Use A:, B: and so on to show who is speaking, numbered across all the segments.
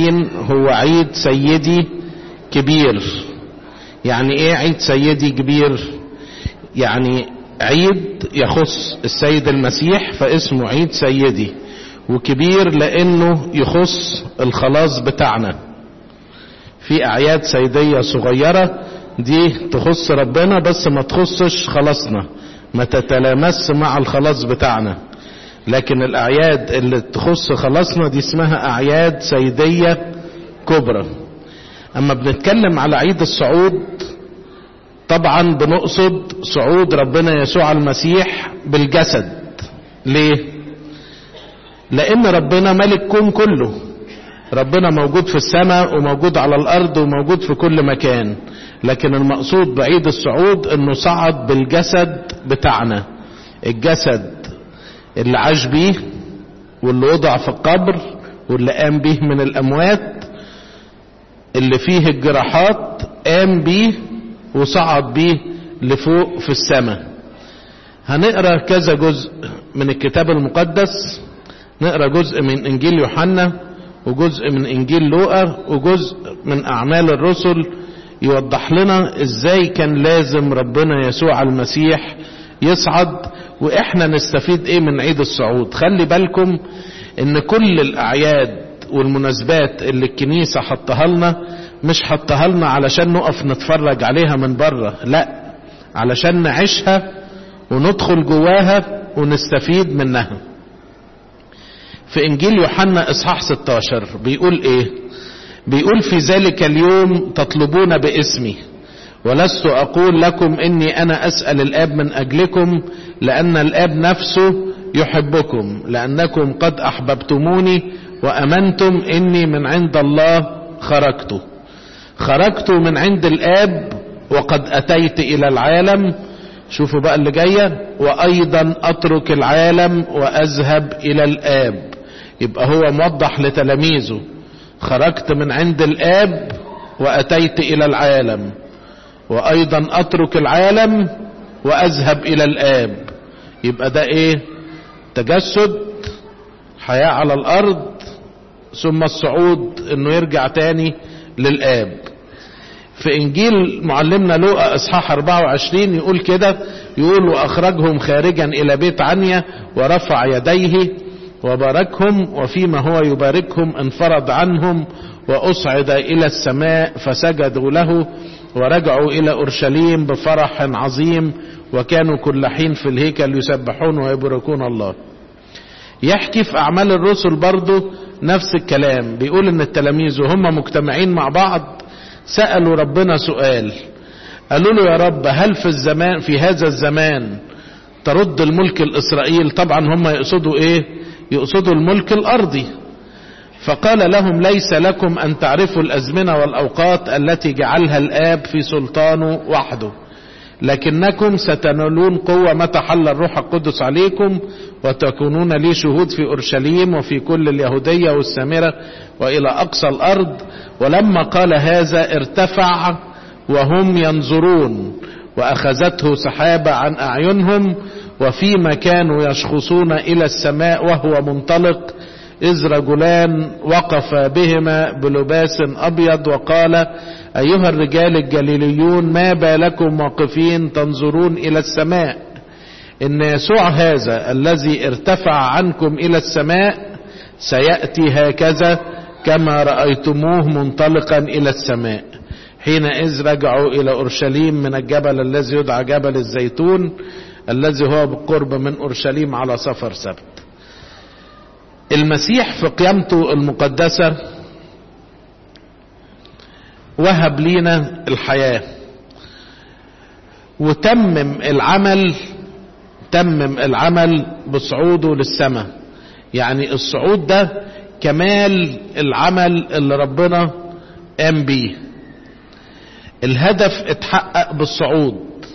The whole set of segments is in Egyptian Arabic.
A: وعشرين هو عيد سيدي كبير يعني ايه عيد سيدي كبير يعني عيد يخص السيد المسيح فاسمه عيد سيدي وكبير لانه يخص الخلاص بتاعنا في اعياد سيدية صغيرة دي تخص ربنا بس ما تخصش خلاصنا ما تتلامس مع الخلاص بتاعنا لكن الاعياد اللي تخص خلاصنا دي اسمها اعياد سيدية كبرى اما بنتكلم على عيد الصعود طبعا بنقصد صعود ربنا يسوع المسيح بالجسد ليه لان ربنا ملك كون كله ربنا موجود في السماء وموجود على الارض وموجود في كل مكان لكن المقصود بعيد الصعود انه صعد بالجسد بتاعنا الجسد اللي عاش بيه واللي وضع في القبر واللي قام بيه من الاموات اللي فيه الجراحات قام بيه وصعد بيه لفوق في السماء هنقرا كذا جزء من الكتاب المقدس نقرا جزء من انجيل يوحنا وجزء من انجيل لوقا وجزء من اعمال الرسل يوضح لنا ازاي كان لازم ربنا يسوع المسيح يصعد واحنا نستفيد ايه من عيد الصعود خلي بالكم ان كل الاعياد والمناسبات اللي الكنيسة حطها لنا مش حطها لنا علشان نقف نتفرج عليها من بره لا علشان نعيشها وندخل جواها ونستفيد منها في انجيل يوحنا اصحاح 16 بيقول ايه بيقول في ذلك اليوم تطلبون باسمي ولست اقول لكم اني انا اسال الاب من اجلكم لان الاب نفسه يحبكم لانكم قد احببتموني وامنتم اني من عند الله خرجت خرجت من عند الاب وقد اتيت الى العالم شوفوا بقى اللي جايه وايضا اترك العالم واذهب الى الاب يبقى هو موضح لتلاميذه خرجت من عند الاب واتيت الى العالم وايضا اترك العالم واذهب الى الاب يبقى ده ايه تجسد حياة على الارض ثم الصعود انه يرجع تاني للاب في انجيل معلمنا لوقا اصحاح 24 يقول كده يقول واخرجهم خارجا الى بيت عنيا ورفع يديه وباركهم وفيما هو يباركهم انفرد عنهم واصعد الى السماء فسجدوا له ورجعوا الى اورشليم بفرح عظيم وكانوا كل حين في الهيكل يسبحون ويباركون الله يحكي في اعمال الرسل برضه نفس الكلام بيقول ان التلاميذ وهم مجتمعين مع بعض سألوا ربنا سؤال قالوا له يا رب هل في الزمان في هذا الزمان ترد الملك الاسرائيل طبعا هم يقصدوا ايه يقصدوا الملك الارضي فقال لهم ليس لكم ان تعرفوا الازمنه والاوقات التي جعلها الاب في سلطانه وحده لكنكم ستنالون قوة متى حل الروح القدس عليكم وتكونون لي شهود في أورشليم وفي كل اليهودية والسامرة وإلى أقصى الأرض ولما قال هذا ارتفع وهم ينظرون وأخذته سحابة عن أعينهم وفيما كانوا يشخصون إلى السماء وهو منطلق إذ رجلان وقف بهما بلباس أبيض وقال أيها الرجال الجليليون ما بالكم واقفين تنظرون إلى السماء إن يسوع هذا الذي ارتفع عنكم إلى السماء سيأتي هكذا كما رأيتموه منطلقا إلى السماء حينئذ رجعوا إلى أورشليم من الجبل الذي يدعى جبل الزيتون الذي هو بالقرب من أورشليم على سفر سبت المسيح في قيامته المقدسة وهب لينا الحياة وتمم العمل تمم العمل بصعوده للسماء يعني الصعود ده كمال العمل اللي ربنا قام بيه الهدف اتحقق بالصعود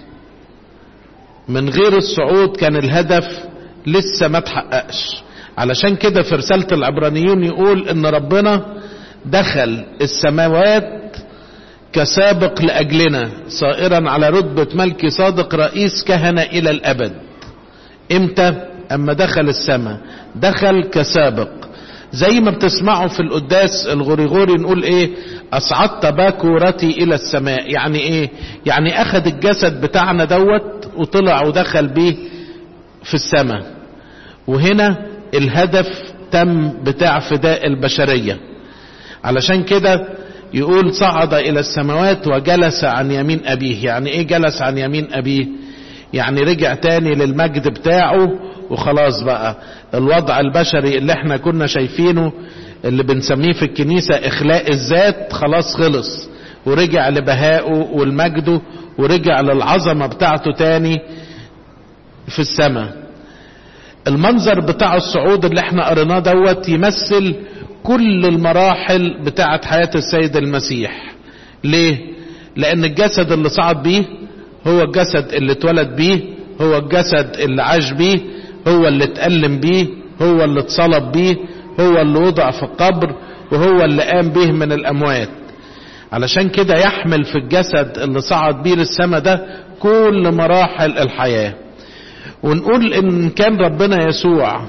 A: من غير الصعود كان الهدف لسه ما اتحققش علشان كده في رسالة العبرانيون يقول ان ربنا دخل السماوات كسابق لأجلنا صائرا على رتبة ملك صادق رئيس كهنة إلى الأبد امتى أما دخل السماء دخل كسابق زي ما بتسمعوا في القداس الغريغوري نقول ايه اصعدت باكورتي الى السماء يعني ايه يعني اخد الجسد بتاعنا دوت وطلع ودخل بيه في السماء وهنا الهدف تم بتاع فداء البشرية علشان كده يقول صعد الى السماوات وجلس عن يمين ابيه يعني ايه جلس عن يمين ابيه يعني رجع تاني للمجد بتاعه وخلاص بقى الوضع البشري اللي احنا كنا شايفينه اللي بنسميه في الكنيسة اخلاء الذات خلاص خلص ورجع لبهائه والمجده ورجع للعظمة بتاعته تاني في السماء المنظر بتاع الصعود اللي احنا قريناه دوت يمثل كل المراحل بتاعت حياة السيد المسيح ليه لان الجسد اللي صعد بيه هو الجسد اللي اتولد بيه هو الجسد اللي عاش بيه هو اللي اتألم بيه هو اللي اتصلب بيه هو اللي وضع في القبر وهو اللي قام به من الأموات علشان كده يحمل في الجسد اللي صعد بيه للسماء ده كل مراحل الحياة ونقول ان كان ربنا يسوع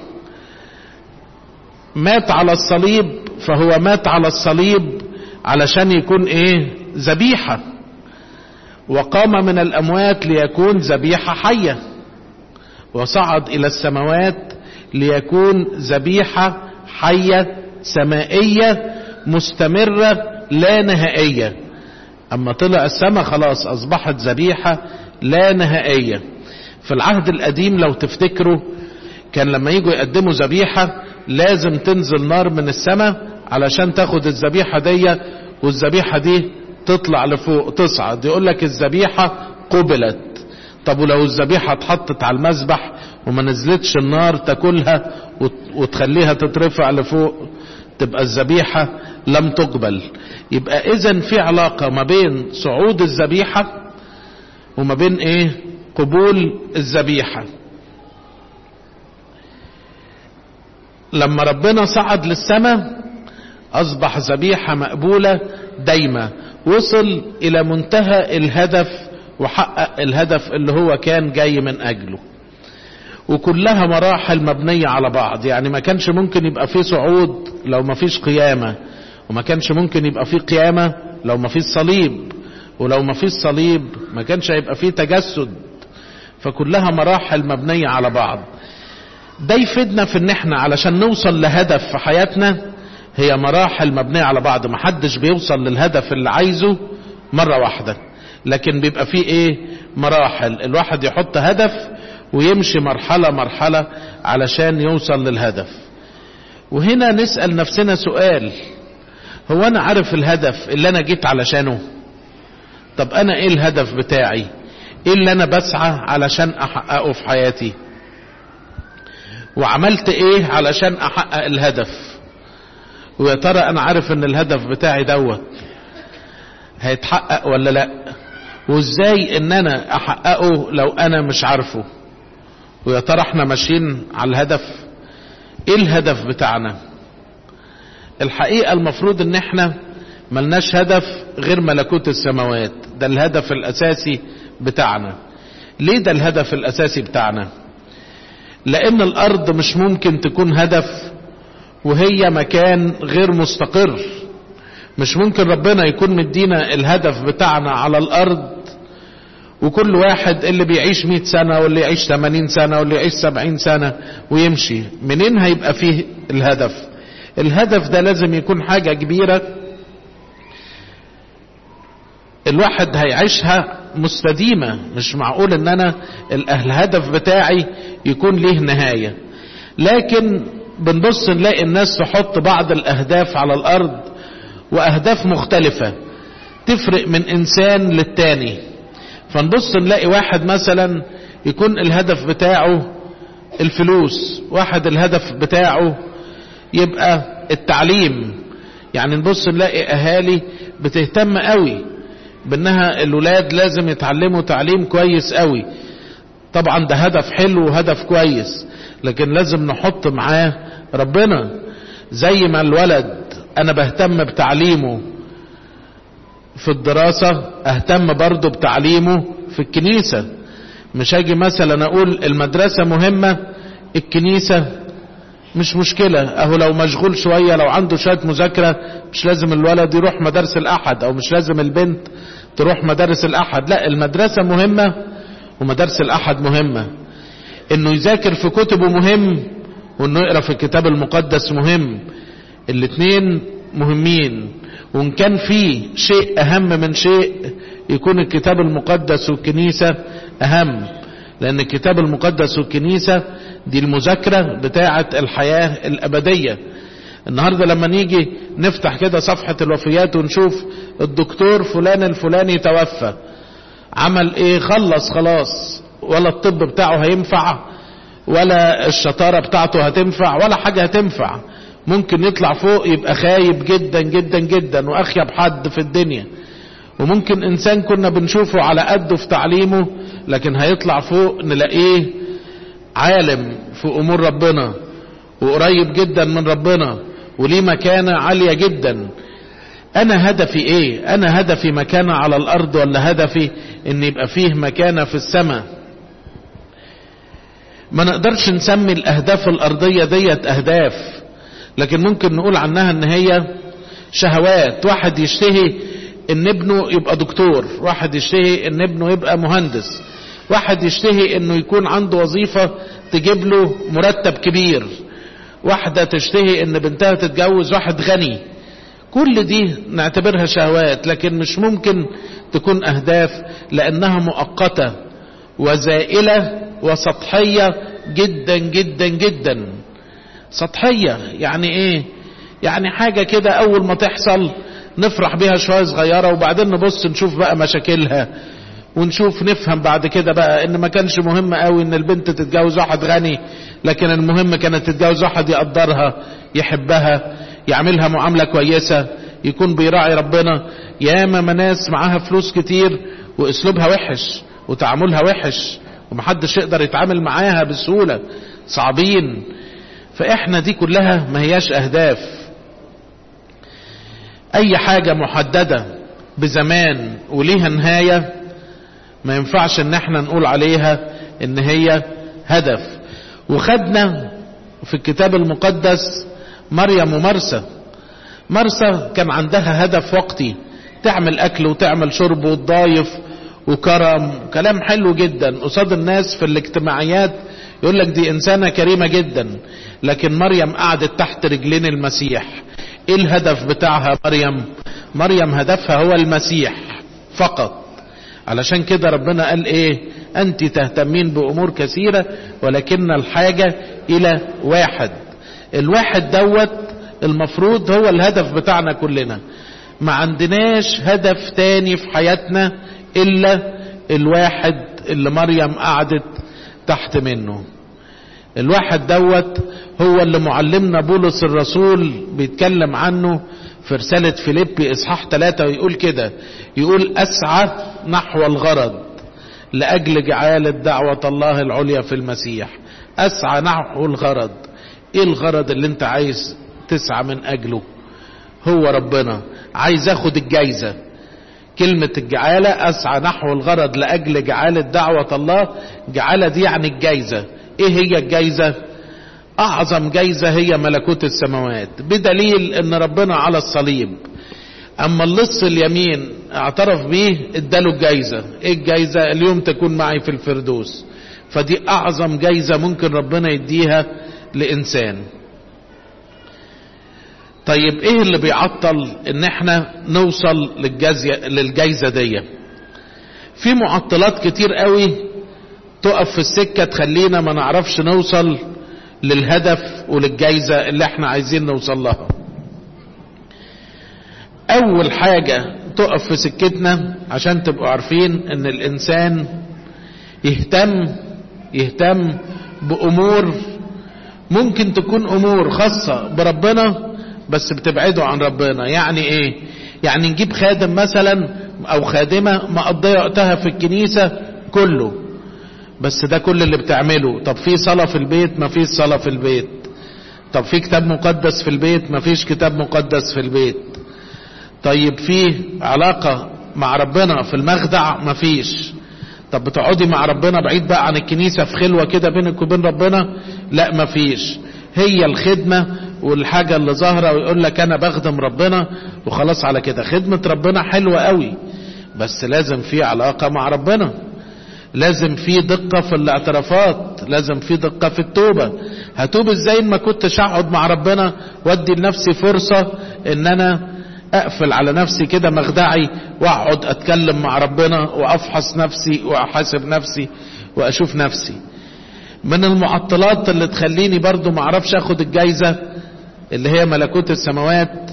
A: مات على الصليب فهو مات على الصليب علشان يكون ايه ذبيحه وقام من الاموات ليكون ذبيحه حيه وصعد الى السماوات ليكون ذبيحه حيه سمائيه مستمره لا نهائيه اما طلع السماء خلاص اصبحت ذبيحه لا نهائيه في العهد القديم لو تفتكروا كان لما يجوا يقدموا ذبيحه لازم تنزل نار من السماء علشان تاخد الذبيحه دي والذبيحه دي تطلع لفوق تصعد يقول لك الذبيحة قبلت طب ولو الذبيحة اتحطت على المذبح وما نزلتش النار تاكلها وتخليها تترفع لفوق تبقى الذبيحة لم تقبل يبقى اذا في علاقة ما بين صعود الذبيحة وما بين ايه قبول الذبيحة لما ربنا صعد للسماء اصبح ذبيحة مقبولة دايما وصل الى منتهى الهدف وحقق الهدف اللي هو كان جاي من اجله وكلها مراحل مبنية على بعض يعني ما كانش ممكن يبقى فيه صعود لو ما فيش قيامة وما كانش ممكن يبقى فيه قيامة لو ما فيش صليب ولو ما فيش صليب ما كانش هيبقى فيه تجسد فكلها مراحل مبنية على بعض ده يفيدنا في ان احنا علشان نوصل لهدف في حياتنا هي مراحل مبنية على بعض محدش بيوصل للهدف اللي عايزه مرة واحدة لكن بيبقى فيه ايه مراحل الواحد يحط هدف ويمشي مرحلة مرحلة علشان يوصل للهدف وهنا نسأل نفسنا سؤال هو انا عارف الهدف اللي انا جيت علشانه طب انا ايه الهدف بتاعي ايه اللي انا بسعى علشان احققه في حياتي وعملت ايه علشان احقق الهدف ويا ترى انا عارف ان الهدف بتاعي دوت هيتحقق ولا لا وازاي ان انا احققه لو انا مش عارفه ويا ترى احنا ماشيين على الهدف ايه الهدف بتاعنا الحقيقة المفروض ان احنا ملناش هدف غير ملكوت السماوات ده الهدف الاساسي بتاعنا ليه ده الهدف الاساسي بتاعنا لان الارض مش ممكن تكون هدف وهي مكان غير مستقر مش ممكن ربنا يكون مدينا الهدف بتاعنا على الارض وكل واحد اللي بيعيش مئة سنة واللي يعيش ثمانين سنة واللي يعيش سبعين سنة ويمشي منين هيبقى فيه الهدف الهدف ده لازم يكون حاجة كبيرة الواحد هيعيشها مستديمة مش معقول ان انا الهدف بتاعي يكون ليه نهاية لكن بنبص نلاقي الناس تحط بعض الاهداف على الارض واهداف مختلفة تفرق من انسان للتاني فنبص نلاقي واحد مثلا يكون الهدف بتاعه الفلوس واحد الهدف بتاعه يبقى التعليم يعني نبص نلاقي اهالي بتهتم قوي بانها الولاد لازم يتعلموا تعليم كويس قوي طبعا ده هدف حلو وهدف كويس لكن لازم نحط معاه ربنا زي ما الولد انا بهتم بتعليمه في الدراسة اهتم برضه بتعليمه في الكنيسة مش هاجي مثلا اقول المدرسة مهمة الكنيسة مش مشكلة اهو لو مشغول شوية لو عنده شوية مذاكرة مش لازم الولد يروح مدارس الاحد او مش لازم البنت تروح مدارس الاحد لا المدرسة مهمة ومدارس الاحد مهمة انه يذاكر في كتبه مهم وانه يقرا في الكتاب المقدس مهم الاتنين مهمين وان كان في شيء اهم من شيء يكون الكتاب المقدس والكنيسة اهم لان الكتاب المقدس والكنيسة دي المذاكرة بتاعة الحياة الابدية النهاردة لما نيجي نفتح كده صفحة الوفيات ونشوف الدكتور فلان الفلاني توفى عمل ايه خلص خلاص ولا الطب بتاعه هينفع ولا الشطارة بتاعته هتنفع ولا حاجة هتنفع ممكن يطلع فوق يبقى خايب جدا جدا جدا واخيب حد في الدنيا وممكن انسان كنا بنشوفه على قده في تعليمه لكن هيطلع فوق نلاقيه عالم في امور ربنا وقريب جدا من ربنا وليه مكانة عالية جدا انا هدفي ايه انا هدفي مكانة على الارض ولا هدفي ان يبقى فيه مكانة في السماء ما نقدرش نسمي الاهداف الارضية ديت اهداف لكن ممكن نقول عنها ان هي شهوات واحد يشتهي ان ابنه يبقى دكتور واحد يشتهي ان ابنه يبقى مهندس واحد يشتهي انه يكون عنده وظيفة تجيب له مرتب كبير واحدة تشتهي ان بنتها تتجوز واحد غني كل دي نعتبرها شهوات لكن مش ممكن تكون اهداف لانها مؤقتة وزائلة وسطحية جدا جدا جدا سطحية يعني ايه يعني حاجة كده اول ما تحصل نفرح بيها شوية صغيرة وبعدين نبص نشوف بقى مشاكلها ونشوف نفهم بعد كده بقى ان ما كانش مهم قوي ان البنت تتجوز واحد غني لكن المهم كانت تتجوز واحد يقدرها يحبها يعملها معاملة كويسة يكون بيراعي ربنا ياما ناس معاها فلوس كتير واسلوبها وحش وتعاملها وحش ومحدش يقدر يتعامل معاها بسهولة صعبين فاحنا دي كلها ما هياش اهداف اي حاجة محددة بزمان وليها نهاية ما ينفعش ان احنا نقول عليها ان هي هدف وخدنا في الكتاب المقدس مريم ومرسى مرسى كان عندها هدف وقتي تعمل اكل وتعمل شرب وتضايف وكرم كلام حلو جدا قصاد الناس في الاجتماعيات يقول لك دي انسانة كريمة جدا لكن مريم قعدت تحت رجلين المسيح ايه الهدف بتاعها مريم مريم هدفها هو المسيح فقط علشان كده ربنا قال ايه انت تهتمين بامور كثيرة ولكن الحاجة الى واحد الواحد دوت المفروض هو الهدف بتاعنا كلنا ما عندناش هدف تاني في حياتنا الا الواحد اللي مريم قعدت تحت منه الواحد دوت هو اللي معلمنا بولس الرسول بيتكلم عنه في رسالة فيليبي اصحاح ثلاثة ويقول كده يقول اسعى نحو الغرض لاجل جعالة دعوة الله العليا في المسيح اسعى نحو الغرض ايه الغرض اللي انت عايز تسعى من اجله هو ربنا عايز اخد الجايزة كلمة الجعالة اسعى نحو الغرض لاجل جعالة دعوة الله جعالة دي يعني الجايزة ايه هي الجايزة اعظم جايزة هي ملكوت السماوات بدليل ان ربنا على الصليب اما اللص اليمين اعترف بيه اداله الجايزة ايه الجايزة اليوم تكون معي في الفردوس فدي اعظم جايزة ممكن ربنا يديها لانسان طيب ايه اللي بيعطل ان احنا نوصل للجايزة, للجايزة دي في معطلات كتير قوي تقف في السكة تخلينا ما نعرفش نوصل للهدف وللجايزة اللي احنا عايزين نوصل لها اول حاجة تقف في سكتنا عشان تبقوا عارفين ان الانسان يهتم يهتم بامور ممكن تكون امور خاصة بربنا بس بتبعده عن ربنا يعني ايه يعني نجيب خادم مثلا او خادمة مقضية وقتها في الكنيسة كله بس ده كل اللي بتعمله طب في صلاة في البيت ما فيش صلاة في البيت طب في كتاب مقدس في البيت ما فيش كتاب مقدس في البيت طيب في علاقة مع ربنا في المخدع ما فيش طب بتقعدي مع ربنا بعيد بقى عن الكنيسة في خلوة كده بينك وبين ربنا لا ما فيش هي الخدمة والحاجة اللي ظاهرة ويقول لك انا بخدم ربنا وخلاص على كده خدمة ربنا حلوة قوي بس لازم في علاقة مع ربنا لازم في دقة في الاعترافات لازم في دقة في التوبة هتوب ازاي ما كنتش اقعد مع ربنا وادي لنفسي فرصة ان انا اقفل على نفسي كده مخدعي واقعد اتكلم مع ربنا وافحص نفسي واحاسب نفسي واشوف نفسي من المعطلات اللي تخليني برضو ما اعرفش اخد الجايزة اللي هي ملكوت السماوات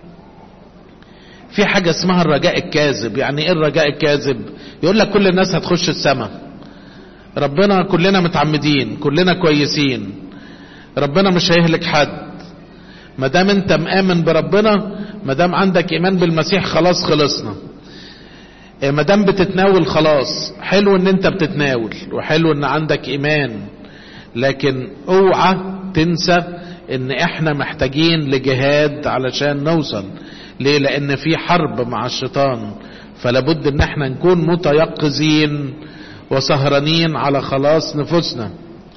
A: في حاجة اسمها الرجاء الكاذب يعني ايه الرجاء الكاذب يقول لك كل الناس هتخش السماء ربنا كلنا متعمدين كلنا كويسين ربنا مش هيهلك حد ما دام انت مآمن بربنا ما دام عندك ايمان بالمسيح خلاص خلصنا ما دام بتتناول خلاص حلو ان انت بتتناول وحلو ان عندك ايمان لكن اوعى تنسى ان احنا محتاجين لجهاد علشان نوصل ليه لان في حرب مع الشيطان فلابد ان احنا نكون متيقظين وسهرانين على خلاص نفوسنا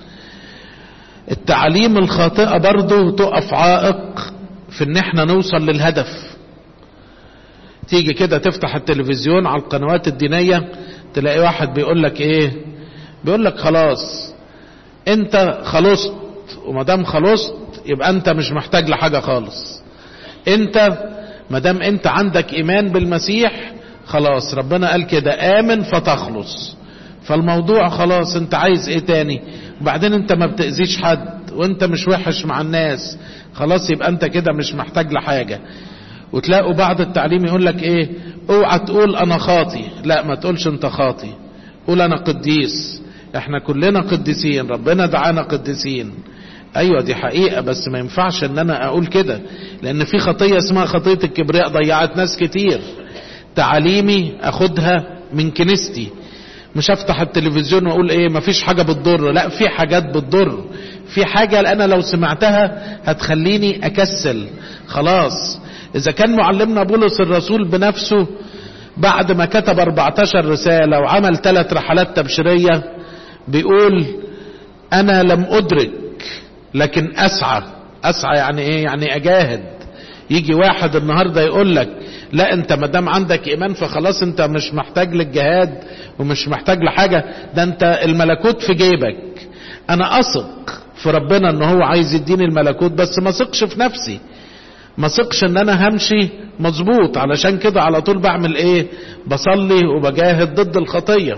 A: التعليم الخاطئة برضو تقف عائق في ان احنا نوصل للهدف تيجي كده تفتح التلفزيون على القنوات الدينية تلاقي واحد بيقول لك ايه بيقول لك خلاص انت خلصت ومدام خلصت يبقى انت مش محتاج لحاجة خالص انت مدام انت عندك ايمان بالمسيح خلاص ربنا قال كده امن فتخلص فالموضوع خلاص انت عايز ايه تاني وبعدين انت ما بتأذيش حد وانت مش وحش مع الناس خلاص يبقى انت كده مش محتاج لحاجة وتلاقوا بعض التعليم يقول لك ايه اوعى تقول انا خاطي لا ما تقولش انت خاطي قول انا قديس احنا كلنا قديسين ربنا دعانا قديسين ايوه دي حقيقة بس ما ينفعش ان انا اقول كده لان في خطية اسمها خطية الكبرياء ضيعت ناس كتير تعاليمي اخدها من كنيستي مش افتح التلفزيون واقول ايه مفيش حاجة بتضر لا في حاجات بتضر في حاجة انا لو سمعتها هتخليني اكسل خلاص اذا كان معلمنا بولس الرسول بنفسه بعد ما كتب 14 رسالة وعمل ثلاث رحلات تبشيرية بيقول انا لم ادرك لكن اسعى اسعى يعني ايه يعني اجاهد يجي واحد النهارده يقول لك لا انت ما دام عندك ايمان فخلاص انت مش محتاج للجهاد ومش محتاج لحاجه ده انت الملكوت في جيبك انا اثق في ربنا ان هو عايز يديني الملكوت بس ما ثقش في نفسي ما ثقش ان انا همشي مظبوط علشان كده على طول بعمل ايه بصلي وبجاهد ضد الخطيه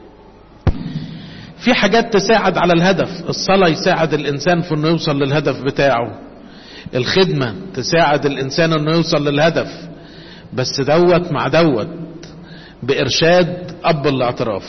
A: في حاجات تساعد على الهدف الصلاة يساعد الإنسان في أنه يوصل للهدف بتاعه الخدمة تساعد الإنسان أنه يوصل للهدف بس دوت مع دوت بإرشاد أب الاعتراف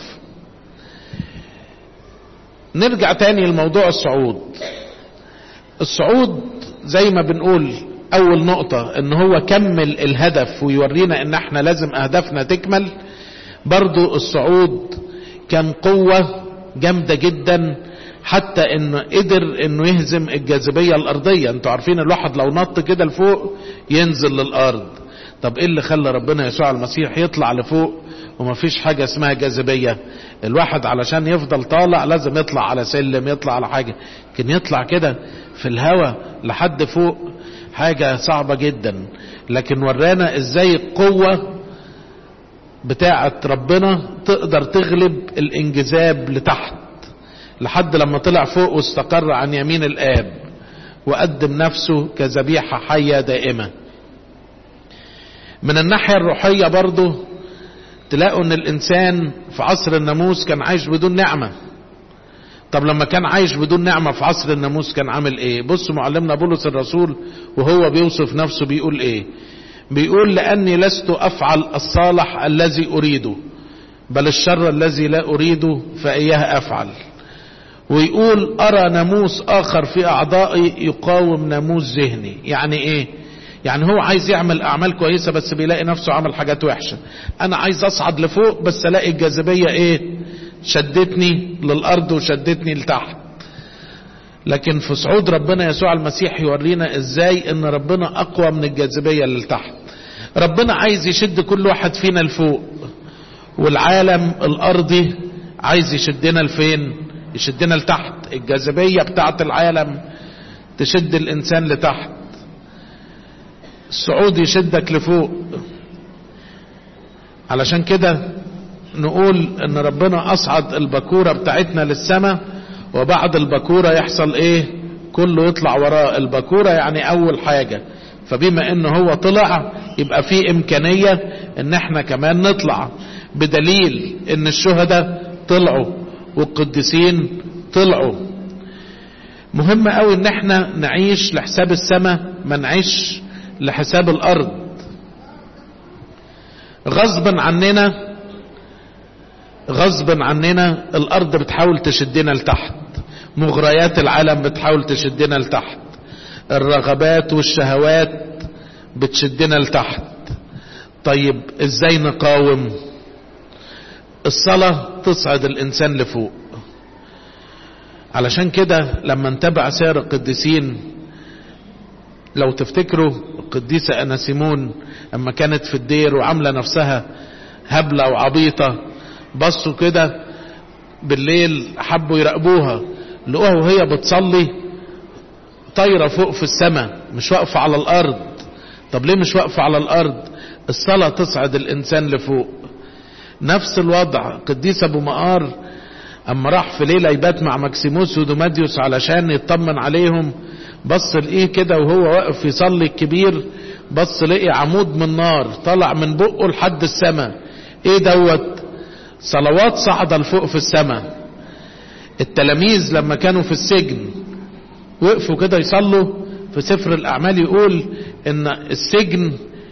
A: نرجع تاني لموضوع الصعود الصعود زي ما بنقول أول نقطة إن هو كمل الهدف ويورينا إن احنا لازم أهدافنا تكمل برضو الصعود كان قوة جامدة جدا حتى انه قدر انه يهزم الجاذبية الارضية انتوا عارفين الواحد لو نط كده لفوق ينزل للارض طب ايه اللي خلى ربنا يسوع المسيح يطلع لفوق ومفيش حاجة اسمها جاذبية الواحد علشان يفضل طالع لازم يطلع على سلم يطلع على حاجة لكن يطلع كده في الهواء لحد فوق حاجة صعبة جدا لكن ورانا ازاي القوة بتاعة ربنا تقدر تغلب الانجذاب لتحت لحد لما طلع فوق واستقر عن يمين الآب وقدم نفسه كذبيحة حية دائمة من الناحية الروحية برضه تلاقوا ان الانسان في عصر الناموس كان عايش بدون نعمة طب لما كان عايش بدون نعمة في عصر الناموس كان عامل ايه بص معلمنا بولس الرسول وهو بيوصف نفسه بيقول ايه بيقول لاني لست افعل الصالح الذي اريده بل الشر الذي لا اريده فاياه افعل ويقول ارى ناموس اخر في اعضائي يقاوم ناموس ذهني يعني ايه يعني هو عايز يعمل اعمال كويسه بس بيلاقي نفسه عمل حاجات وحشه انا عايز اصعد لفوق بس الاقي الجاذبيه ايه شدتني للارض وشدتني لتحت لكن في صعود ربنا يسوع المسيح يورينا ازاي ان ربنا اقوى من الجاذبيه اللي تحت ربنا عايز يشد كل واحد فينا لفوق والعالم الارضي عايز يشدنا لفين يشدنا لتحت الجاذبيه بتاعت العالم تشد الانسان لتحت الصعود يشدك لفوق علشان كده نقول ان ربنا اصعد البكورة بتاعتنا للسماء وبعد البكورة يحصل ايه كله يطلع وراء البكورة يعني اول حاجة فبما ان هو طلع يبقى في امكانية ان احنا كمان نطلع بدليل ان الشهداء طلعوا والقديسين طلعوا مهم قوي ان احنا نعيش لحساب السماء ما نعيش لحساب الارض غصبا عننا غصبا عننا الارض بتحاول تشدنا لتحت مغريات العالم بتحاول تشدنا لتحت الرغبات والشهوات بتشدنا لتحت طيب ازاي نقاوم الصلاة تصعد الانسان لفوق علشان كده لما نتابع سير القديسين لو تفتكروا القديسة أناسيمون أما كانت في الدير وعاملة نفسها هبلة وعبيطة بصوا كده بالليل حبوا يراقبوها لقوها وهي بتصلي طايرة فوق في السماء مش واقفة على الأرض طب ليه مش واقفة على الأرض الصلاة تصعد الإنسان لفوق نفس الوضع قديس أبو مقار أما راح في ليلة يبات مع مكسيموس ودوماديوس علشان يطمن عليهم بص لقيه كده وهو واقف يصلي الكبير بص لقي عمود من نار طلع من بقه لحد السماء ايه دوت صلوات صعدة لفوق في السماء التلاميذ لما كانوا في السجن وقفوا كده يصلوا في سفر الاعمال يقول ان السجن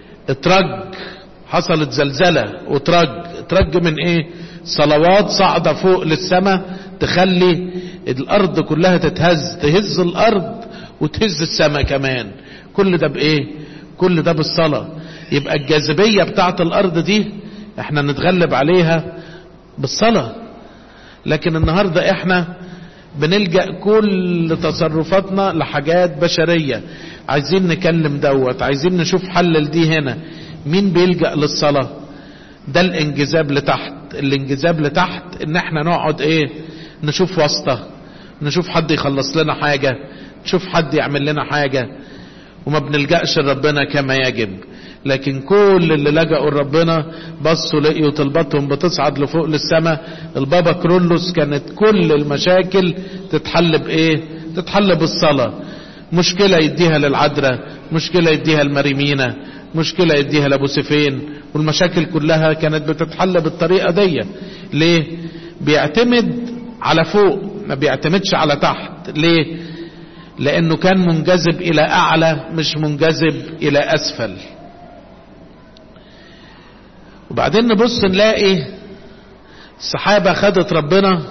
A: اترج حصلت زلزلة وترج ترج من ايه صلوات صعدة فوق للسماء تخلي الارض كلها تتهز تهز الارض وتهز السماء كمان كل ده بايه كل ده بالصلاة يبقى الجاذبية بتاعت الارض دي احنا نتغلب عليها بالصلاة لكن النهاردة احنا بنلجأ كل تصرفاتنا لحاجات بشرية عايزين نكلم دوت عايزين نشوف حل لدي هنا مين بيلجأ للصلاة ده الانجذاب لتحت الانجذاب لتحت ان احنا نقعد ايه نشوف واسطة نشوف حد يخلص لنا حاجة نشوف حد يعمل لنا حاجة وما بنلجأش لربنا كما يجب لكن كل اللي لجأوا لربنا بصوا لقيوا طلباتهم بتصعد لفوق للسماء البابا كرولوس كانت كل المشاكل تتحل بايه تتحل بالصلاة مشكلة يديها للعذراء مشكلة يديها لمريمينا مشكلة يديها لابو سفين والمشاكل كلها كانت بتتحل بالطريقة دي ليه بيعتمد على فوق ما بيعتمدش على تحت ليه لانه كان منجذب الى اعلى مش منجذب الى اسفل وبعدين نبص نلاقي السحابة خدت ربنا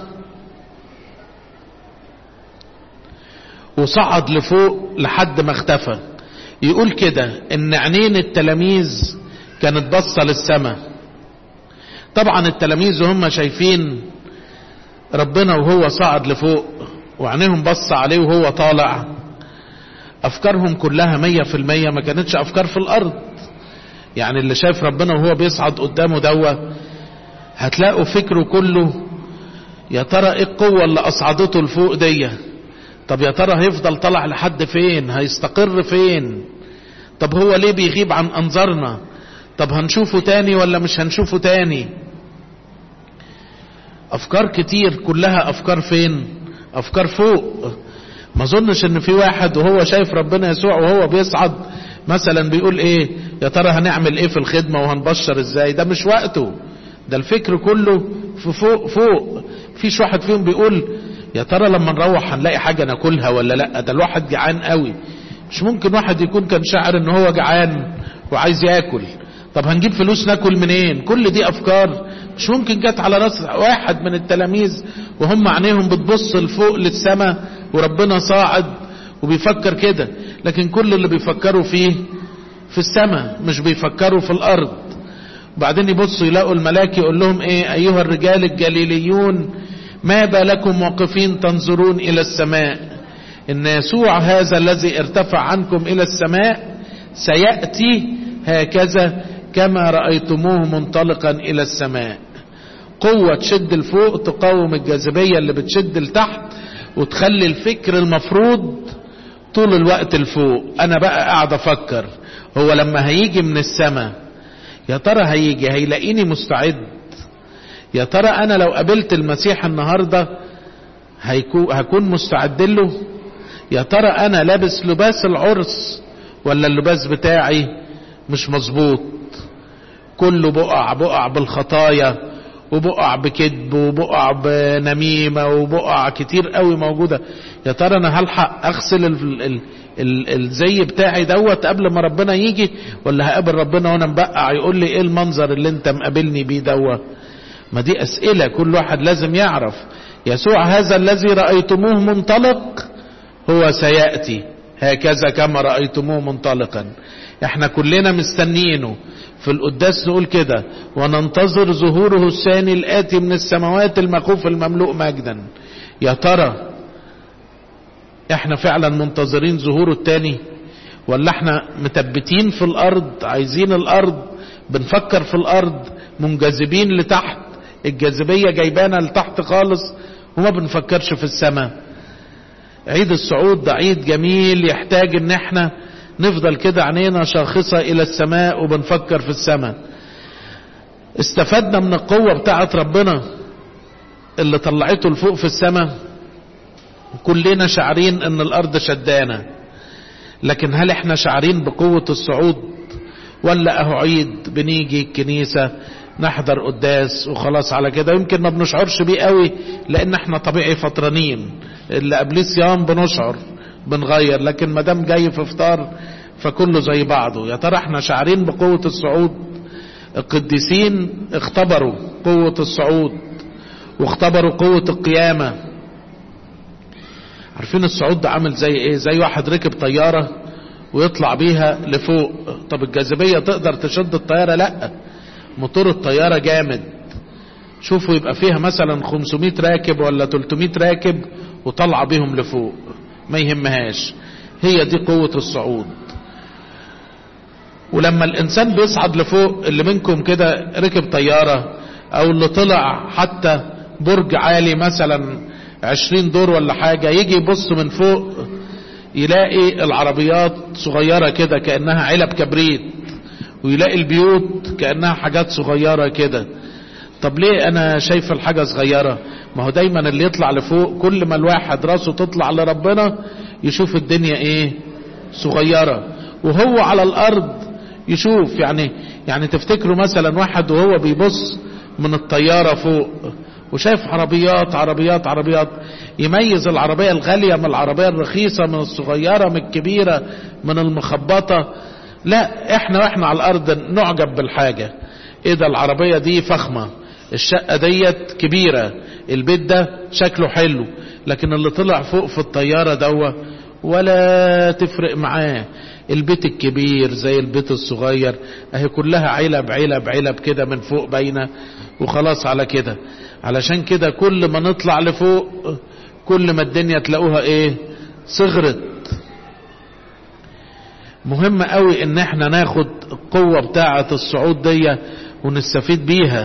A: وصعد لفوق لحد ما اختفى يقول كده ان عينين التلاميذ كانت باصه للسماء طبعا التلاميذ وهم شايفين ربنا وهو صعد لفوق وعينيهم بص عليه وهو طالع افكارهم كلها مية في المية ما كانتش افكار في الارض يعني اللي شايف ربنا وهو بيصعد قدامه دوا هتلاقوا فكره كله يا ترى ايه القوة اللي اصعدته لفوق دي طب يا ترى هيفضل طلع لحد فين هيستقر فين طب هو ليه بيغيب عن انظارنا طب هنشوفه تاني ولا مش هنشوفه تاني افكار كتير كلها افكار فين افكار فوق ما اظنش ان في واحد وهو شايف ربنا يسوع وهو بيصعد مثلا بيقول ايه يا ترى هنعمل ايه في الخدمة وهنبشر ازاي ده مش وقته ده الفكر كله في فوق فوق فيش واحد فيهم بيقول يا ترى لما نروح هنلاقي حاجة ناكلها ولا لا ده الواحد جعان قوي مش ممكن واحد يكون كان شاعر ان هو جعان وعايز ياكل طب هنجيب فلوس ناكل منين كل دي افكار مش ممكن جت على راس واحد من التلاميذ وهم عينيهم بتبص لفوق للسماء وربنا صاعد وبيفكر كده لكن كل اللي بيفكروا فيه في السماء مش بيفكروا في الارض وبعدين يبصوا يلاقوا الملاك يقول لهم ايه ايها الرجال الجليليون ما بالكم واقفين تنظرون الى السماء ان يسوع هذا الذي ارتفع عنكم الى السماء سياتي هكذا كما رايتموه منطلقا الى السماء قوه تشد لفوق تقاوم الجاذبيه اللي بتشد لتحت وتخلي الفكر المفروض طول الوقت لفوق انا بقى قاعد افكر هو لما هيجي من السماء يا ترى هيجي هيلاقيني مستعد يا ترى انا لو قابلت المسيح النهارده هكون مستعد له يا ترى انا لابس لباس العرس ولا اللباس بتاعي مش مظبوط كله بقع بقع بالخطايا وبقع بكذب وبقع بنميمة وبقع كتير قوي موجودة يا ترى انا هلحق اغسل ال ال ال الزي بتاعي دوت قبل ما ربنا يجي ولا هقابل ربنا وانا مبقع يقول لي ايه المنظر اللي انت مقابلني بيه دوت ما دي اسئلة كل واحد لازم يعرف يسوع هذا الذي رأيتموه منطلق هو سيأتي هكذا كما رأيتموه منطلقا احنا كلنا مستنيينه في القداس نقول كده وننتظر ظهوره الثاني الآتي من السماوات المخوف المملوء مجدا يا ترى احنا فعلا منتظرين ظهوره الثاني ولا احنا متبتين في الارض عايزين الارض بنفكر في الارض منجذبين لتحت الجاذبية جايبانا لتحت خالص وما بنفكرش في السماء عيد الصعود ده عيد جميل يحتاج ان احنا نفضل كده عينينا شاخصة الى السماء وبنفكر في السماء استفدنا من القوة بتاعت ربنا اللي طلعته لفوق في السماء كلنا شعرين ان الارض شدانا لكن هل احنا شعرين بقوة الصعود ولا اهو عيد بنيجي الكنيسة نحضر قداس وخلاص على كده يمكن ما بنشعرش بيه قوي لان احنا طبيعي فطرانين اللي قبليه صيام بنشعر بنغير لكن ما دام جاي في فطار فكله زي بعضه يا ترى احنا شعرين بقوة الصعود القديسين اختبروا قوة الصعود واختبروا قوة القيامة عارفين الصعود ده عامل زي ايه زي واحد ركب طيارة ويطلع بيها لفوق طب الجاذبية تقدر تشد الطيارة لا موتور الطيارة جامد شوفوا يبقى فيها مثلا 500 راكب ولا 300 راكب وطلع بيهم لفوق ما يهمهاش هي دي قوة الصعود ولما الانسان بيصعد لفوق اللي منكم كده ركب طيارة او اللي طلع حتى برج عالي مثلا عشرين دور ولا حاجة يجي يبص من فوق يلاقي العربيات صغيرة كده كأنها علب كبريت ويلاقي البيوت كأنها حاجات صغيرة كده طب ليه انا شايف الحاجة صغيرة ما هو دايما اللي يطلع لفوق كل ما الواحد راسه تطلع لربنا يشوف الدنيا ايه صغيرة وهو على الارض يشوف يعني يعني تفتكروا مثلا واحد وهو بيبص من الطيارة فوق وشايف عربيات عربيات عربيات يميز العربية الغالية من العربية الرخيصة من الصغيرة من الكبيرة من المخبطة لا احنا واحنا على الارض نعجب بالحاجة ايه ده العربية دي فخمة الشقة ديت كبيرة البيت ده شكله حلو لكن اللي طلع فوق في الطيارة دوا ولا تفرق معاه البيت الكبير زي البيت الصغير اهي كلها علب علب علب كده من فوق باينة وخلاص على كده علشان كده كل ما نطلع لفوق كل ما الدنيا تلاقوها ايه صغرت مهم قوي ان احنا ناخد القوة بتاعة الصعود دي ونستفيد بيها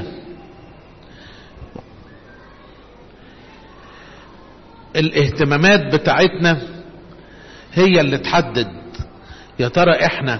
A: الاهتمامات بتاعتنا هي اللي تحدد يا ترى احنا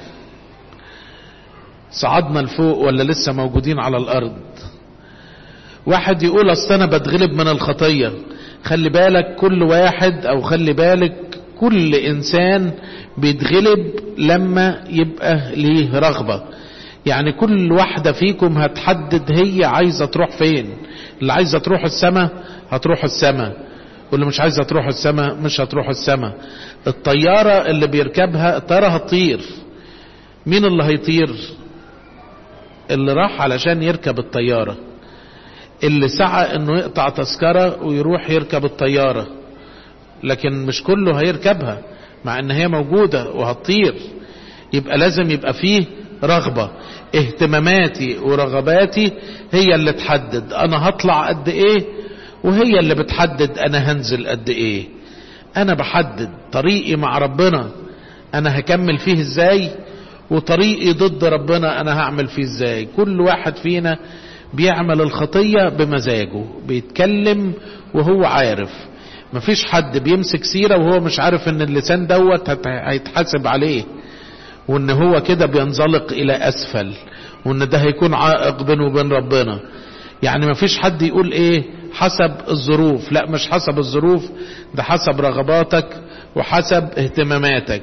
A: صعدنا لفوق ولا لسه موجودين على الارض واحد يقول اصل انا بتغلب من الخطية خلي بالك كل واحد او خلي بالك كل انسان بيتغلب لما يبقى ليه رغبة يعني كل واحدة فيكم هتحدد هي عايزة تروح فين اللي عايزة تروح السماء هتروح السماء واللي مش عايزة تروح السماء مش هتروح السماء الطيارة اللي بيركبها الطيارة هتطير مين اللي هيطير اللي راح علشان يركب الطيارة اللي سعى انه يقطع تذكرة ويروح يركب الطيارة لكن مش كله هيركبها مع ان هي موجودة وهتطير يبقى لازم يبقى فيه رغبة اهتماماتي ورغباتي هي اللي تحدد انا هطلع قد ايه وهي اللي بتحدد انا هنزل قد ايه انا بحدد طريقي مع ربنا انا هكمل فيه ازاي وطريقي ضد ربنا انا هعمل فيه ازاي كل واحد فينا بيعمل الخطية بمزاجه بيتكلم وهو عارف مفيش حد بيمسك سيرة وهو مش عارف ان اللسان دوت هت- هيتحاسب عليه وان هو كده بينزلق الى اسفل وان ده هيكون عائق بينه وبين ربنا يعني مفيش حد يقول ايه حسب الظروف لا مش حسب الظروف ده حسب رغباتك وحسب اهتماماتك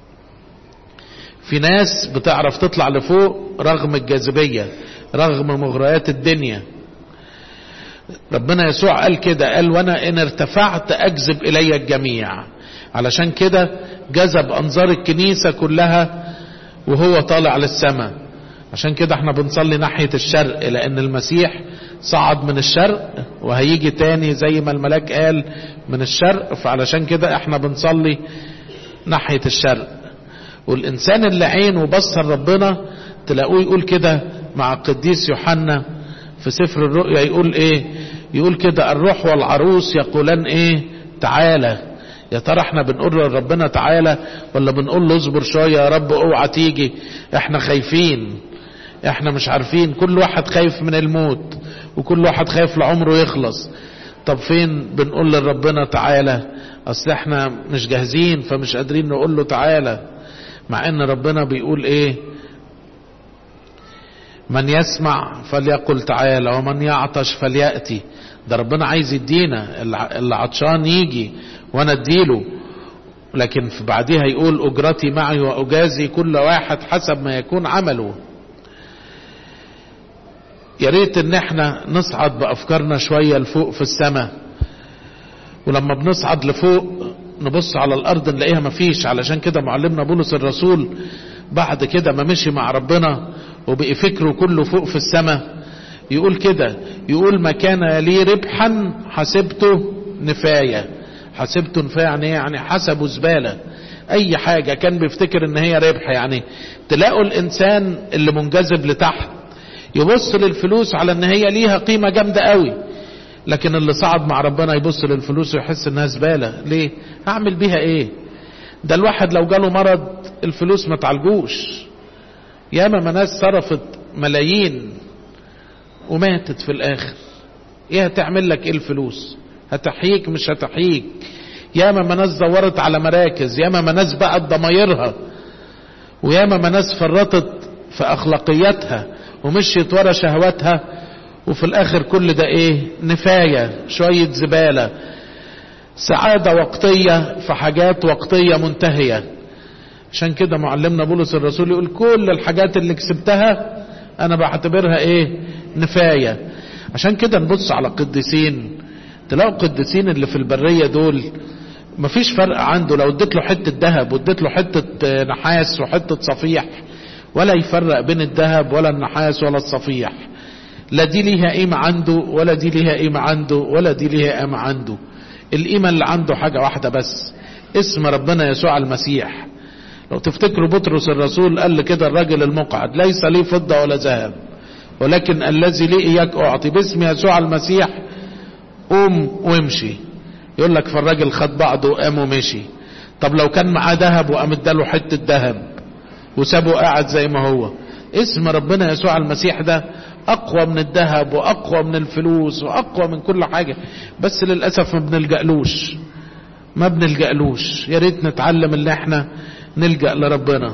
A: في ناس بتعرف تطلع لفوق رغم الجاذبية رغم مغريات الدنيا ربنا يسوع قال كده قال وانا ان ارتفعت اجذب الي الجميع علشان كده جذب انظار الكنيسة كلها وهو طالع للسماء عشان كده احنا بنصلي ناحية الشرق لان المسيح صعد من الشرق وهيجي تاني زي ما الملاك قال من الشرق فعلشان كده احنا بنصلي ناحية الشرق والإنسان اللي عينه بصر ربنا تلاقوه يقول كده مع القديس يوحنا في سفر الرؤيا يقول ايه يقول كده الروح والعروس يقولان ايه تعالى يا ترى احنا بنقول لربنا تعالى ولا بنقول له اصبر شوية يا رب اوعى تيجي احنا خايفين احنا مش عارفين كل واحد خايف من الموت وكل واحد خايف لعمره يخلص طب فين بنقول لربنا تعالى اصل احنا مش جاهزين فمش قادرين نقول له تعالى مع ان ربنا بيقول ايه من يسمع فليقل تعالى ومن يعطش فليأتي ده ربنا عايز يدينا اللي عطشان يجي وانا اديله لكن في بعدها يقول اجرتي معي واجازي كل واحد حسب ما يكون عمله يا ريت ان احنا نصعد بافكارنا شويه لفوق في السماء ولما بنصعد لفوق نبص على الارض نلاقيها مفيش علشان كده معلمنا بولس الرسول بعد كده ما مشي مع ربنا وبقي فكره كله فوق في السماء يقول كده يقول ما كان لي ربحا حسبته نفاية حسبته نفاية يعني ايه؟ يعني حسبه زبالة اي حاجة كان بيفتكر ان هي ربح يعني تلاقوا الانسان اللي منجذب لتحت يبص للفلوس على ان هي ليها قيمة جامدة قوي لكن اللي صعد مع ربنا يبص للفلوس ويحس انها زبالة ليه هعمل بيها ايه ده الواحد لو جاله مرض الفلوس ما تعالجوش ياما ما ناس صرفت ملايين وماتت في الاخر ايه هتعمل لك ايه الفلوس هتحييك مش هتحييك ياما ما ناس دورت على مراكز ياما ما ناس بقت ضمايرها وياما ما ناس فرطت في اخلاقياتها ومشيت ورا شهواتها وفي الاخر كل ده ايه نفاية شوية زبالة سعادة وقتية في حاجات وقتية منتهية عشان كده معلمنا بولس الرسول يقول كل الحاجات اللي كسبتها انا بعتبرها ايه نفاية عشان كده نبص على القديسين تلاقوا القديسين اللي في البرية دول مفيش فرق عنده لو اديت له حتة ذهب واديت له حتة نحاس وحتة صفيح ولا يفرق بين الذهب ولا النحاس ولا الصفيح لا دي ليها قيمة عنده ولا دي ليها قيمة عنده ولا دي ليها قيمة عنده القيمة اللي عنده حاجة واحدة بس اسم ربنا يسوع المسيح لو تفتكروا بطرس الرسول قال كده الراجل المقعد ليس لي فضة ولا ذهب ولكن الذي لي اياك اعطي باسم يسوع المسيح قوم وامشي يقول لك فالراجل خد بعضه وقام ومشي طب لو كان معاه ذهب وقام اداله حته ذهب وسابه قاعد زي ما هو اسم ربنا يسوع المسيح ده اقوى من الذهب واقوى من الفلوس واقوى من كل حاجه بس للاسف ما بنلجألوش ما بنلجألوش يا ريت نتعلم ان احنا نلجأ لربنا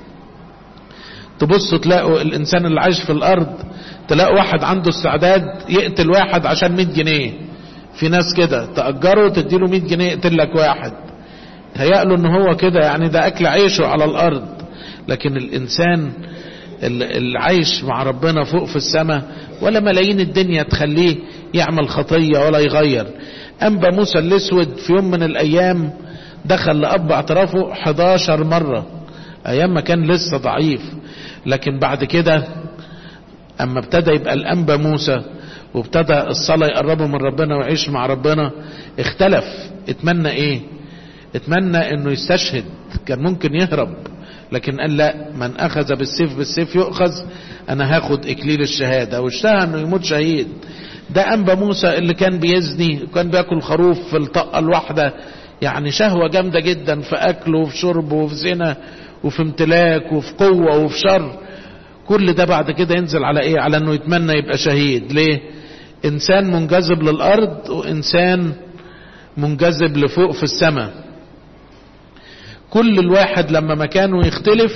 A: تبصوا تلاقوا الانسان اللي عايش في الارض تلاقوا واحد عنده استعداد يقتل واحد عشان 100 جنيه في ناس كده تأجره تديله 100 جنيه يقتل لك واحد تهيأ ان هو كده يعني ده اكل عيشه على الارض لكن الانسان اللي عايش مع ربنا فوق في السماء ولا ملايين الدنيا تخليه يعمل خطية ولا يغير أنبا موسى الأسود في يوم من الأيام دخل لأب اعترافه 11 مرة أيام ما كان لسه ضعيف لكن بعد كده أما ابتدى يبقى الأنبا موسى وابتدى الصلاة يقربه من ربنا ويعيش مع ربنا اختلف اتمنى ايه اتمنى انه يستشهد كان ممكن يهرب لكن قال لا من اخذ بالسيف بالسيف يؤخذ انا هاخد اكليل الشهاده واشتهى انه يموت شهيد ده انبا موسى اللي كان بيزني وكان بياكل خروف في الطاقه الواحده يعني شهوه جامده جدا في اكله وفي شربه وفي زنا وفي امتلاك وفي قوه وفي شر كل ده بعد كده ينزل على ايه على انه يتمنى يبقى شهيد ليه انسان منجذب للارض وانسان منجذب لفوق في السماء كل الواحد لما مكانه يختلف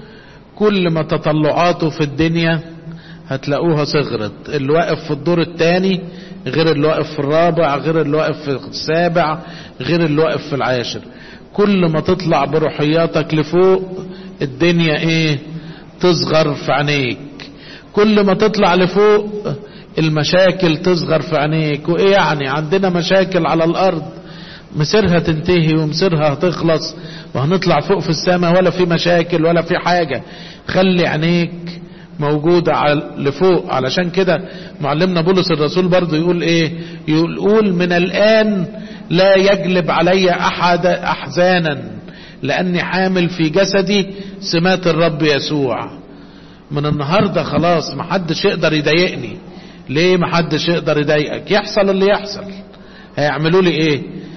A: كل ما تطلعاته في الدنيا هتلاقوها صغرت اللي واقف في الدور الثاني غير اللي واقف في الرابع غير اللي واقف في السابع غير اللي واقف في العاشر كل ما تطلع بروحياتك لفوق الدنيا ايه تصغر في عينيك كل ما تطلع لفوق المشاكل تصغر في عينيك وايه يعني عندنا مشاكل على الارض مسيرها تنتهي ومسيرها هتخلص وهنطلع فوق في السماء ولا في مشاكل ولا في حاجة خلي عينيك موجودة على لفوق علشان كده معلمنا بولس الرسول برضو يقول ايه يقول من الان لا يجلب علي احد احزانا لاني حامل في جسدي سمات الرب يسوع من النهاردة خلاص محدش يقدر يضايقني ليه محدش يقدر يضايقك يحصل اللي يحصل هيعملوا لي ايه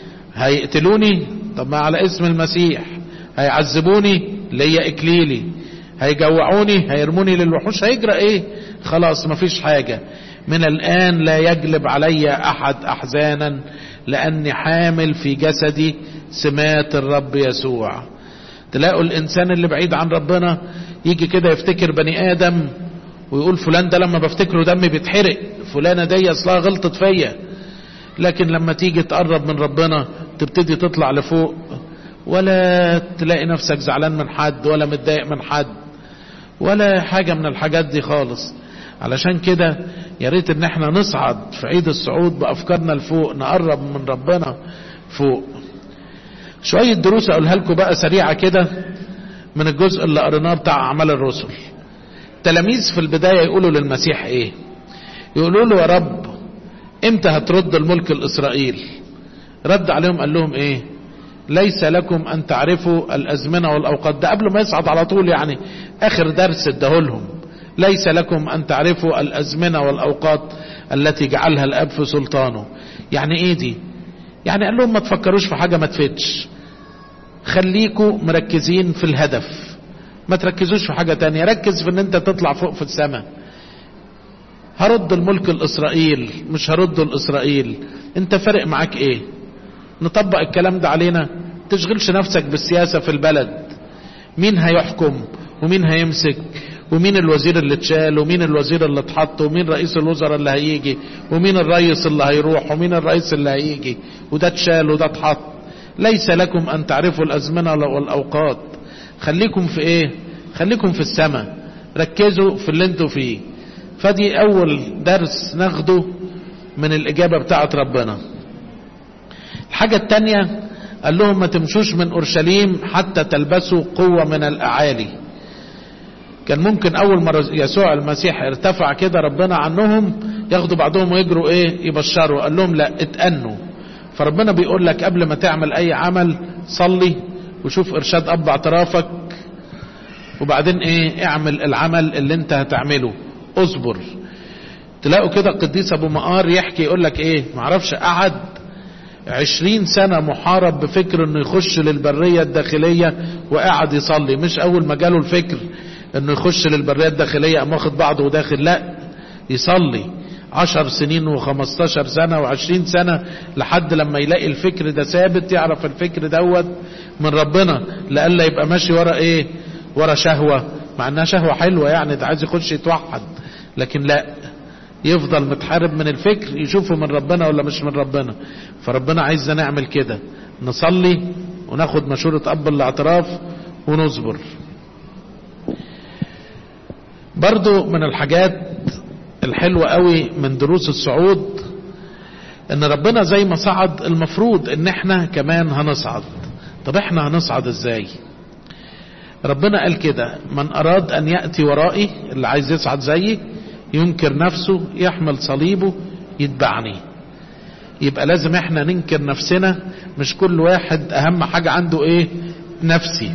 A: هيقتلوني طب ما على اسم المسيح هيعذبوني ليا اكليلي هيجوعوني هيرموني للوحوش هيجرى ايه خلاص مفيش حاجة من الان لا يجلب علي احد احزانا لاني حامل في جسدي سمات الرب يسوع تلاقوا الانسان اللي بعيد عن ربنا يجي كده يفتكر بني ادم ويقول فلان ده لما بفتكره دمي بيتحرق فلانة دي اصلها غلطت فيا لكن لما تيجي تقرب من ربنا تبتدي تطلع لفوق ولا تلاقي نفسك زعلان من حد ولا متضايق من حد ولا حاجة من الحاجات دي خالص علشان كده يا ريت ان احنا نصعد في عيد الصعود بافكارنا لفوق نقرب من ربنا فوق شوية دروس اقولها لكم بقى سريعة كده من الجزء اللي قريناه بتاع اعمال الرسل التلاميذ في البداية يقولوا للمسيح ايه يقولوا له يا رب امتى هترد الملك الاسرائيل رد عليهم قال لهم ايه ليس لكم ان تعرفوا الازمنة والاوقات ده قبل ما يصعد على طول يعني اخر درس اداهولهم ليس لكم ان تعرفوا الازمنة والاوقات التي جعلها الاب في سلطانه يعني ايه دي يعني قال لهم ما تفكروش في حاجة ما تفيدش خليكوا مركزين في الهدف ما تركزوش في حاجة تانية ركز في ان انت تطلع فوق في السماء هرد الملك الاسرائيل مش هرد الاسرائيل انت فارق معاك ايه نطبق الكلام ده علينا تشغلش نفسك بالسياسة في البلد مين هيحكم ومين هيمسك ومين الوزير اللي اتشال ومين الوزير اللي اتحط ومين رئيس الوزراء اللي هيجي ومين الرئيس اللي هيروح ومين الرئيس اللي هيجي وده اتشال وده اتحط ليس لكم ان تعرفوا الازمنة والاوقات خليكم في ايه خليكم في السماء ركزوا في اللي انتوا فيه فدي اول درس ناخده من الاجابة بتاعت ربنا الحاجة التانية قال لهم ما تمشوش من اورشليم حتى تلبسوا قوة من الاعالي كان ممكن اول مرة يسوع المسيح ارتفع كده ربنا عنهم ياخدوا بعضهم ويجروا ايه يبشروا قال لهم لا اتأنوا فربنا بيقول لك قبل ما تعمل اي عمل صلي وشوف ارشاد اب اعترافك وبعدين ايه اعمل العمل اللي انت هتعمله اصبر تلاقوا كده القديس ابو مقار يحكي يقول لك ايه معرفش قعد عشرين سنة محارب بفكر انه يخش للبرية الداخلية وقعد يصلي مش اول ما جاله الفكر انه يخش للبرية الداخلية قام واخد بعضه وداخل لا يصلي عشر سنين وخمستاشر سنة وعشرين سنة لحد لما يلاقي الفكر ده ثابت يعرف الفكر دوت من ربنا لألا يبقى ماشي ورا ايه ورا شهوة مع انها شهوة حلوة يعني ده عايز يخش يتوحد لكن لا يفضل متحارب من الفكر يشوفه من ربنا ولا مش من ربنا فربنا عايزنا نعمل كده نصلي وناخد مشورة اب الاعتراف ونصبر برضو من الحاجات الحلوة قوي من دروس الصعود ان ربنا زي ما صعد المفروض ان احنا كمان هنصعد طب احنا هنصعد ازاي ربنا قال كده من اراد ان يأتي ورائي اللي عايز يصعد زيي ينكر نفسه يحمل صليبه يتبعني يبقى لازم احنا ننكر نفسنا مش كل واحد اهم حاجة عنده ايه نفسي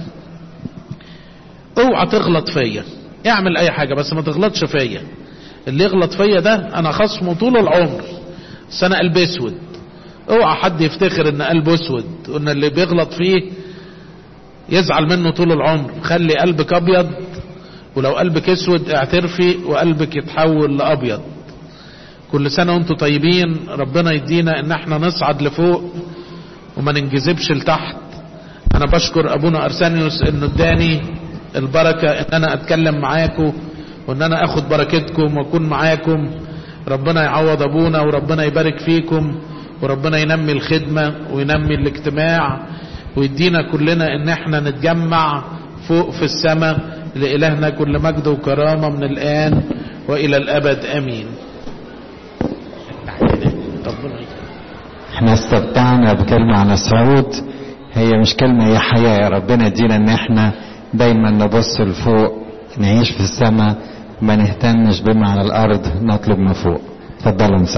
A: اوعى تغلط فيا اعمل اي حاجة بس ما تغلطش فيا اللي يغلط فيا ده انا خصمه طول العمر بس انا قلب اسود اوعى حد يفتخر ان قلبه اسود وان اللي بيغلط فيه يزعل منه طول العمر خلي قلبك ابيض ولو قلبك اسود اعترفي وقلبك يتحول لابيض كل سنة وانتم طيبين ربنا يدينا ان احنا نصعد لفوق وما ننجذبش لتحت انا بشكر ابونا ارسانيوس انه اداني البركة ان انا اتكلم معاكم وان انا اخد بركتكم واكون معاكم ربنا يعوض ابونا وربنا يبارك فيكم وربنا ينمي الخدمة وينمي الاجتماع ويدينا كلنا ان احنا نتجمع فوق في السماء لإلهنا كل مجد وكرامة من الآن وإلى الأبد أمين ربنا
B: احنا استمتعنا بكلمة عن الصعود هي مش كلمة هي حياة ربنا يدينا ان احنا دايما نبص لفوق نعيش في السماء ما نهتمش بما على الارض نطلب من فوق اتفضلوا